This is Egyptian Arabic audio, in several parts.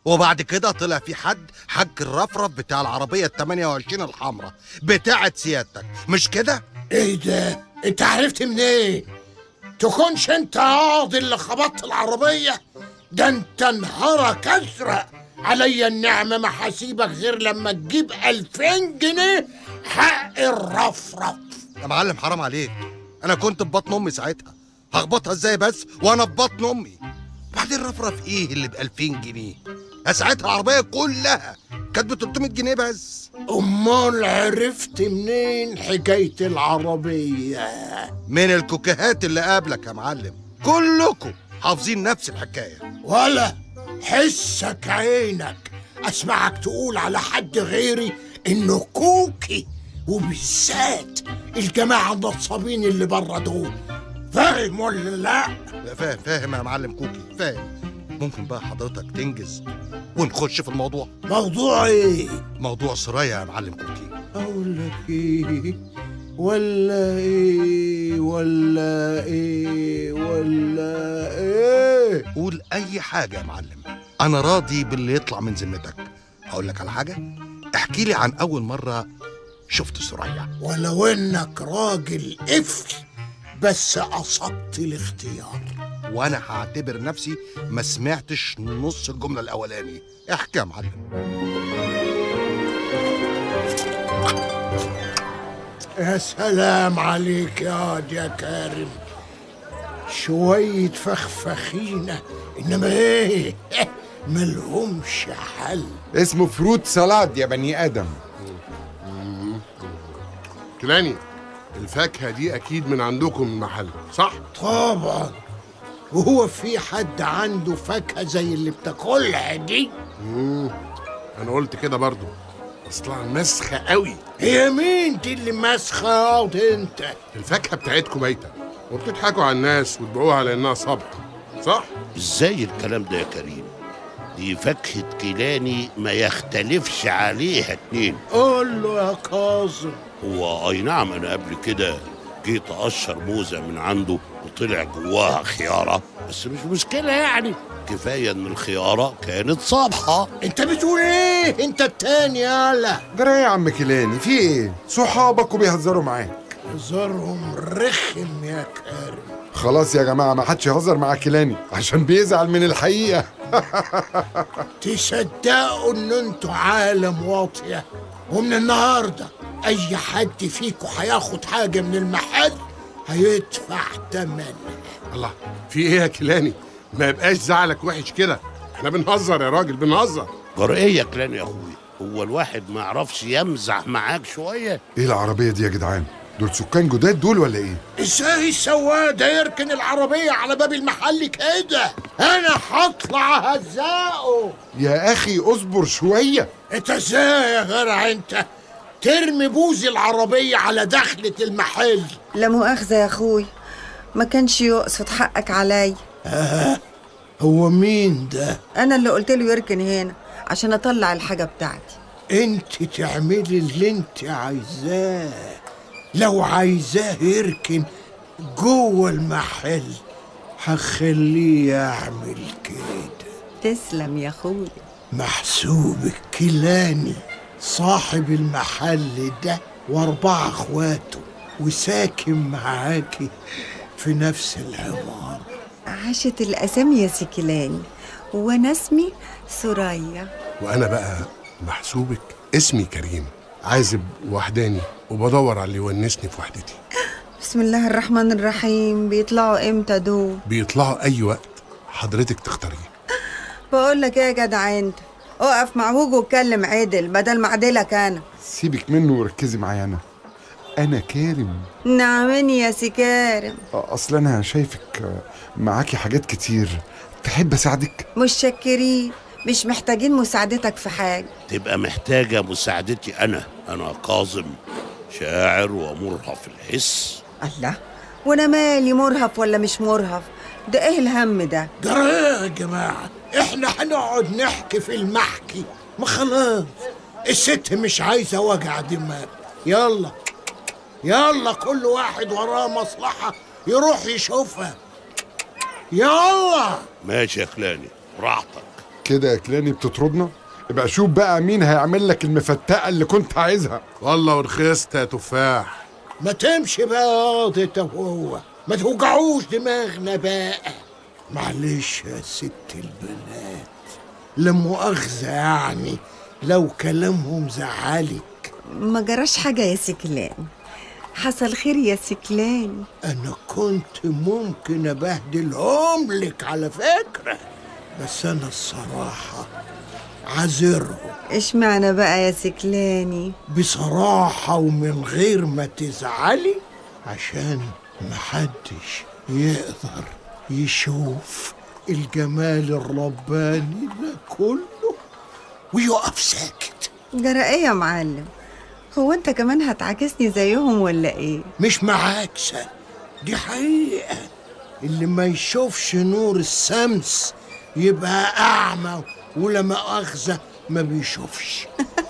وبعد كده طلع في حد حك الرفرف بتاع العربية ال 28 الحمراء بتاعت سيادتك مش كده؟ ايه ده انت عرفت منين تكونش انت قاضي اللي خبطت العربية ده انت نهارك ازرق عليا النعمة ما هسيبك غير لما تجيب ألفين جنيه حق الرفرف يا معلم حرام عليك انا كنت في بطن امي ساعتها هخبطها ازاي بس وانا في بطن امي بعدين رفرف ايه اللي ب 2000 جنيه ساعتها العربيه كلها كانت ب 300 جنيه بس أمال عرفت منين حكاية العربية من الكوكيهات اللي قابلك يا معلم كلكم حافظين نفس الحكايه ولا حسك عينك اسمعك تقول على حد غيري انه كوكي وبالذات الجماعه النصابين اللي بره دول فاهم ولا لا لا فاهم فاهم يا معلم كوكي فاهم ممكن بقى حضرتك تنجز ونخش في الموضوع موضوع ايه موضوع سرايا يا معلم كوكي اقول لك ايه ولا ايه ولا ايه ولا ايه قول اي حاجه يا معلم انا راضي باللي يطلع من ذمتك هقول لك على حاجه احكي لي عن اول مره شفت سرايا ولو انك راجل قفل بس قصدت الاختيار وانا هعتبر نفسي ما سمعتش نص الجمله الاولاني احكي يا معلم يا سلام عليك يا واد يا كارم شوية فخفخينة إنما إيه ملهمش حل اسمه فروت سلاد يا بني ادم كلاني الفاكهة دي أكيد من عندكم من المحل صح؟ طبعا وهو في حد عنده فاكهة زي اللي بتاكلها دي أنا قلت كده برضو أصلها مسخة قوي هي مين دي اللي ماسخة ياض انت الفاكهة بتاعتكم بايتة وبتضحكوا على الناس وتبيعوها على إنها صبح صح؟ ازاي الكلام ده يا كريم دي فاكهة كيلاني ما يختلفش عليها اتنين قول له يا كاظم هو اي نعم انا قبل كده جيت اقشر موزة من عنده وطلع جواها خيارة بس مش مشكلة يعني كفاية ان الخيارة كانت صابحة انت بتقول ايه انت التاني يالا جرى إيه يا عم كيلاني في ايه صحابك وبيهزروا معاك هزارهم رخم يا كارم خلاص يا جماعه ما حدش يهزر مع كيلاني عشان بيزعل من الحقيقه تصدقوا ان انتوا عالم واطية ومن النهاردة اي حد فيكم هياخد حاجة من المحل هيدفع تمنها الله في إيه يا كلاني؟ ما يبقاش زعلك وحش كده إحنا بنهزر يا راجل بنهزر جرأية يا كلان يا اخويا هو الواحد ما يعرفش يمزح معاك شوية ايه العربيه دي يا جدعان دول سكان جداد دول ولا ايه ازاي السواق ده يركن العربية على باب المحل كده انا هطلع هزقه يا اخي اصبر شويه انت ازاي يا جرع انت ترمي بوزي العربية على دخلة المحل لا مؤاخذة يا أخوي ما كانش يقصد حقك علي هو مين ده أنا اللي قلت له يركن هنا عشان أطلع الحاجة بتاعتي انت تعملي اللي انت عايزاه لو عايزاه يركن جوه المحل هخليه يعمل كده تسلم يا أخوي محسوبك كيلاني صاحب المحل ده واربع اخواته وساكن معاكي في نفس العمارة عاشت الأسامي يا سكيلاني وأنا اسمي سوريا وأنا بقى محسوبك اسمي كريم عازب وحداني وبدور على اللي يونسني في وحدتي بسم الله الرحمن الرحيم بيطلعوا إمتى دول بيطلعوا أي وقت حضرتك تختاريه بقول لك إيه يا جدع أنت اقف مع هوجو واتكلم عدل بدل ما اعدلك أنا سيبك منه وركزي معايا انا انا كارم نعمني يا سي كارم اصل انا شايفك معاكي حاجات كتير تحب اساعدك متشكرين مش محتاجين مساعدتك في حاجة تبقى محتاجة مساعدتي أنا أنا كاظم شاعر ومرهف الحس الله وانا مالي مرهف ولا مش مرهف ده ايه الهم ده جرى ايه يا جماعة احنا هنقعد نحكي في المحكي ما خلاص الست مش عايزة وجع دماغ يلا يلا كل واحد وراه مصلحة يروح يشوفها يلا ماشي يا خلاني براحتك كده يا كلاني بتطردنا يبقى شوف بقى مين هيعمل لك المفتقه اللي كنت عايزها والله ورخصت يا تفاح ما تمشي بقى ياض انت وهو ما توجعوش دماغنا بقى معلش يا ست البنات لا مؤاخذة يعني لو كلامهم زعلك ما جراش حاجة يا سكلان حصل خير يا سكلان أنا كنت ممكن أبهدلهم لك على فكرة بس أنا الصراحة عذرهم اشمعنى بقى يا سكلاني بصراحة ومن غير ما تزعلي عشان محدش يقدر يشوف الجمال الرباني ده كله ويقف ساكت جرى ايه يا معلم هو انت كمان هتعاكسني زيهم ولا ايه مش معاكسة دي حقيقة اللي ما يشوفش نور الشمس يبقى أعمى ولا مؤاخذة ما بيشوفش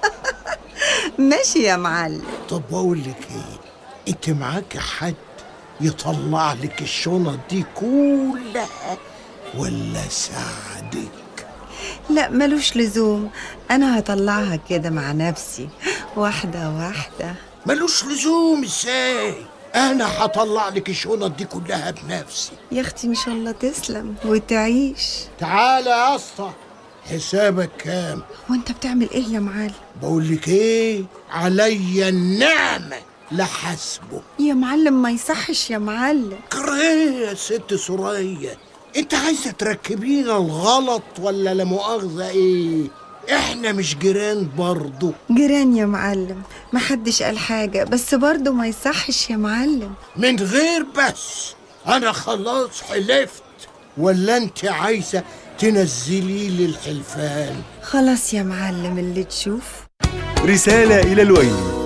ماشي يا معلم طب بقول لك ايه انت معاك حد يطلع لك الشنط دي كلها ولا ساعدك لا ملوش لزوم انا هطلعها كده مع نفسي واحدة واحدة ملوش لزوم ازاي انا هطلع لك الشنط دي كلها بنفسي يا اختي ان شاء الله تسلم وتعيش تعالى يا اسطى حسابك كام وانت بتعمل ايه يا معلم بقول لك ايه عليا النعمه لحسبه يا معلم ما يصحش يا معلم كريه يا ست سوريا انت عايزه تركبينا الغلط ولا لا مؤاخذه ايه احنا مش جيران برضه جيران يا معلم محدش قال حاجة بس برضه ما يصحش يا معلم من غير بس انا خلاص حلفت ولا انت عايزه تنزلي لي الحلفان خلاص يا معلم اللي تشوف رسالة إلى الويل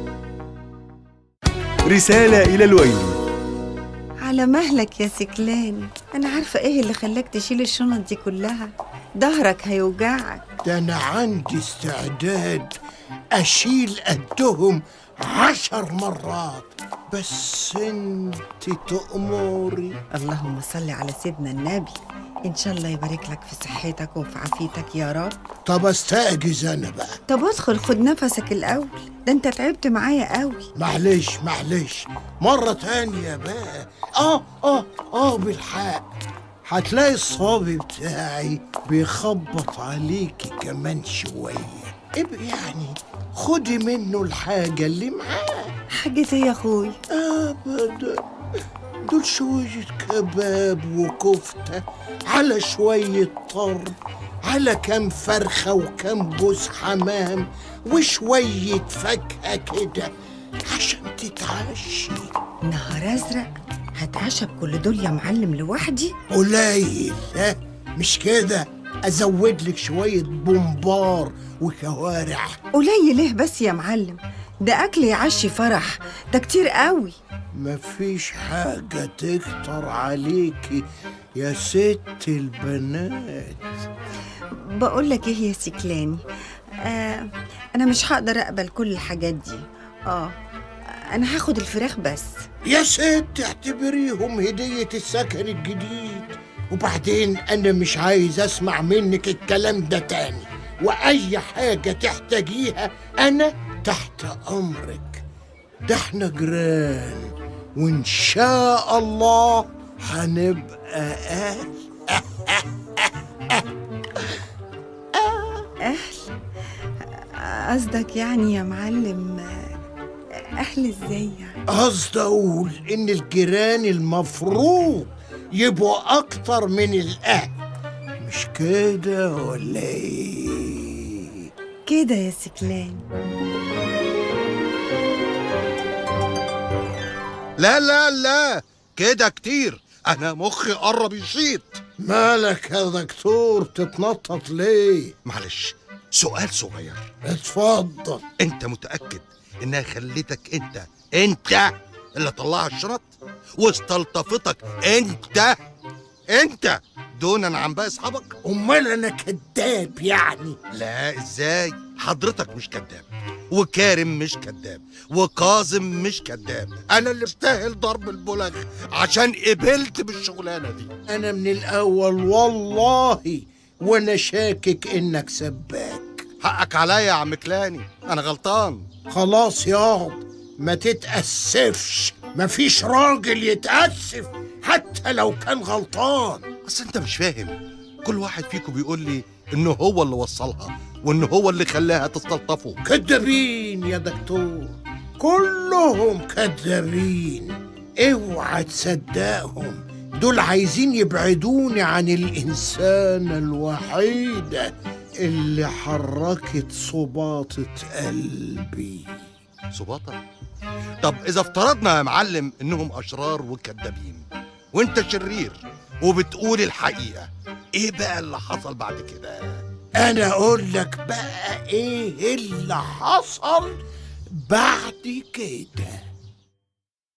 رسالة إلى الويل على مهلك يا سكلان انا عارفة ايه اللي خلاك تشيل الشنط دي كلها ظهرك هيوجعك ده انا عندي استعداد اشيل قدهم عشر مرات بس انت تأمري اللهم صل على سيدنا النبي ان شاء الله يبارك لك في صحتك وفي عافيتك يا رب طب استأجز انا بقى طب ادخل خد نفسك الاول ده انت تعبت معايا قوي معلش معلش مرة تانية بقى اه اه اه بالحق هتلاقي الصبي بتاعي بيخبط عليكي كمان شوية ابقى يعني خدي منه الحاجة اللي معاه حاجة ايه يا اخوي أبدا دول شوية كباب وكفتة على شوية طرب على كام فرخة وكام جوز حمام وشوية فاكهة كده عشان تتعشي نهار ازرق هتعشى بكل دول يا معلم لوحدي قليل ها مش كده أزود لك شوية بومبار وكوارع قليل ليه بس يا معلم ده اكل يعشي فرح ده كتير قوي مفيش حاجة تكتر عليكي يا ست البنات بقول لك ايه يا سكلاني آه انا مش هقدر اقبل كل الحاجات دي اه انا هاخد الفراخ بس يا ست اعتبريهم هدية السكن الجديد وبعدين أنا مش عايز أسمع منك الكلام ده تاني وأي حاجة تحتاجيها أنا تحت أمرك ده احنا جيران وإن شاء الله هنبقى أهل اهل قصدك يعني يا معلم آه، اهل ازاي يعني قصدي أقول إن الجيران المفروض يبقوا أكتر من الأهل مش كده ولا إيه؟ كده يا سكلان لا لا لا كده كتير انا مخي قرب يشيط مالك يا دكتور تتنطط ليه؟ معلش سؤال صغير اتفضل انت متاكد انها خلتك انت انت اللي طلعها الشنط واستلطفتك انت انت دونا عن باقي اصحابك امال انا كذاب يعني لا ازاي حضرتك مش كذاب وكارم مش كذاب وكاظم مش كذاب انا اللي بستاهل ضرب البلغ عشان قبلت بالشغلانه دي انا من الاول والله وانا شاكك انك سباك حقك عليا يا عم كلاني انا غلطان خلاص ياض ما تتأسفش مفيش راجل يتأسف حتى لو كان غلطان اصل انت مش فاهم كل واحد فيكم بيقول لي انه هو اللي وصلها وانه هو اللي خلاها تستلطفه كدابين يا دكتور كلهم كدابين اوعى تصدقهم دول عايزين يبعدوني عن الإنسانة الوحيدة اللي حركت صباطة قلبي سباطة طب اذا افترضنا يا معلم انهم اشرار وكذابين وانت شرير وبتقول الحقيقة ايه بقى اللي حصل بعد كده أنا أقول لك بقى إيه اللي حصل بعد كده